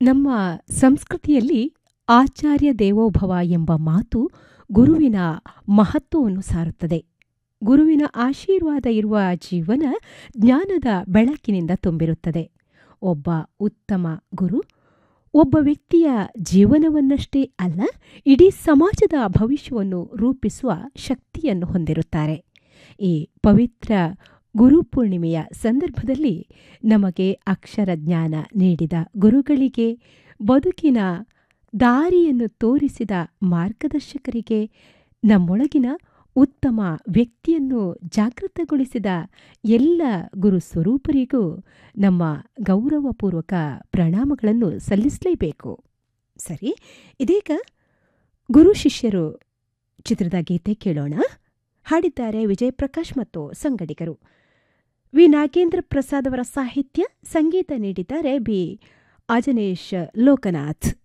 ನಮ್ಮ ಸಂಸ್ಕೃತಿಯಲ್ಲಿ ಆಚಾರ್ಯ ದೇವೋಭವ ಎಂಬ ಮಾತು ಗುರುವಿನ ಮಹತ್ವವನ್ನು ಸಾರುತ್ತದೆ ಗುರುವಿನ ಆಶೀರ್ವಾದ ಇರುವ ಜೀವನ ಜ್ಞಾನದ ಬೆಳಕಿನಿಂದ ತುಂಬಿರುತ್ತದೆ ಒಬ್ಬ ಉತ್ತಮ ಗುರು ಒಬ್ಬ ವ್ಯಕ್ತಿಯ ಜೀವನವನ್ನಷ್ಟೇ ಅಲ್ಲ ಇಡೀ ಸಮಾಜದ ಭವಿಷ್ಯವನ್ನು ರೂಪಿಸುವ ಶಕ್ತಿಯನ್ನು ಹೊಂದಿರುತ್ತಾರೆ ಈ ಪವಿತ್ರ ಗುರುಪೂರ್ಣಿಮೆಯ ಸಂದರ್ಭದಲ್ಲಿ ನಮಗೆ ಅಕ್ಷರ ಜ್ಞಾನ ನೀಡಿದ ಗುರುಗಳಿಗೆ ಬದುಕಿನ ದಾರಿಯನ್ನು ತೋರಿಸಿದ ಮಾರ್ಗದರ್ಶಕರಿಗೆ ನಮ್ಮೊಳಗಿನ ಉತ್ತಮ ವ್ಯಕ್ತಿಯನ್ನು ಜಾಗೃತಗೊಳಿಸಿದ ಎಲ್ಲ ಗುರು ಸ್ವರೂಪರಿಗೂ ನಮ್ಮ ಗೌರವಪೂರ್ವಕ ಪ್ರಣಾಮಗಳನ್ನು ಸಲ್ಲಿಸಲೇಬೇಕು ಸರಿ ಇದೀಗ ಗುರು ಶಿಷ್ಯರು ಚಿತ್ರದ ಗೀತೆ ಕೇಳೋಣ ಹಾಡಿದ್ದಾರೆ ವಿಜಯ್ ಪ್ರಕಾಶ್ ಮತ್ತು ಸಂಗಡಿಗರು ವಿ ನಾಗೇಂದ್ರ ಪ್ರಸಾದ್ ಅವರ ಸಾಹಿತ್ಯ ಸಂಗೀತ ನೀಡಿದ್ದಾರೆ ಬಿ ಅಜನೇಶ್ ಲೋಕನಾಥ್